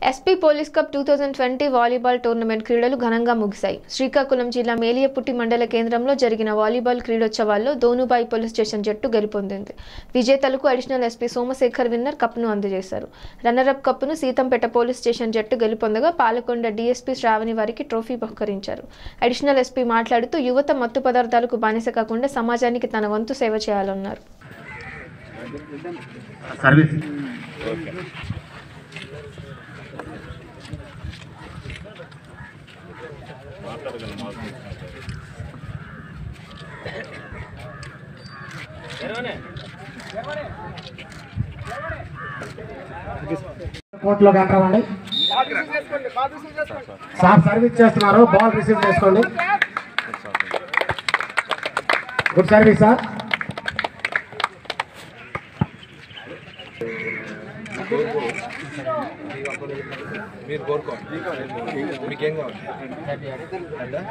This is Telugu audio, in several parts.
SP police cup two thousand twenty volleyball tournament క్రీడలు ఘనంగా ముగిశాయి శ్రీకాకుళం జిల్లా మేలియపుట్టి మండల కేంద్రంలో జరిగిన వాలీబాల్ క్రీడోత్సవాల్లో దోనుబాయి పోలీస్ స్టేషన్ జట్టు గెలుపొందింది విజేతలకు అడిషనల్ ఎస్పీ సోమశేఖర్ విన్నర్ కప్ను అందజేశారు రన్నరప్ కప్ను సీతంపేట పోలీస్ స్టేషన్ జట్టు గెలుపొందగా పాలకొండ డీఎస్పీ శ్రావణి వారికి ట్రోఫీ బహుకరించారు అడిషనల్ ఎస్పీ మాట్లాడుతూ యువత మత్తు పదార్థాలకు బానిస కాకుండా సమాజానికి తన వంతు సేవ చేయాలన్నారు సర్వీస్ కోర్టులోకి ఎంటర్ అవ్వండి సార్ సర్వీస్ చేస్తున్నారు బాల్ రిసీవ్ చేసుకోండి గుడ్ సర్వీస్ సార్ మీరు కోరుకోండి మీకేం కావాలి అందా?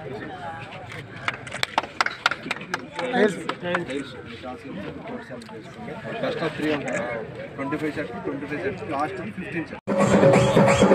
ఫస్ట్ ఆఫ్ త్రీ ఉంటాయి twenty five shirts twenty five shirts last fifteen shirts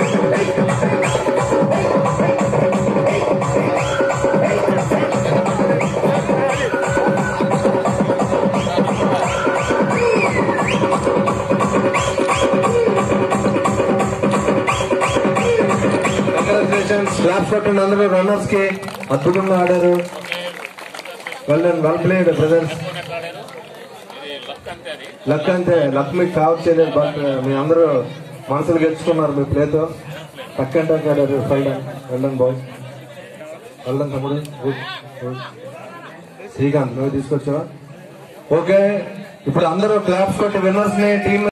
congratulations claps కొట్టండి అందరూ రన్నర్స్ కి అద్భుతంగా ఆడారు well and well played brothers luck అంతే లక్ మీకు కావచ్చు బట్ మీ అందరూ మనసులు గెలుచుకున్నారు మీ ప్లేతో టక్ అండ్ టక్ ఆడారు వెల్డన్ వెల్డన్ బాయ్ వెల్డన్ తమ్ముడు గుడ్ గుడ్ శ్రీకాంత్ నువ్వు తీసుకొచ్చావా ఓకే ఇప్పుడు అందరూ క్లాప్స్ కొట్టి విన్నర్స్ ని టీమ్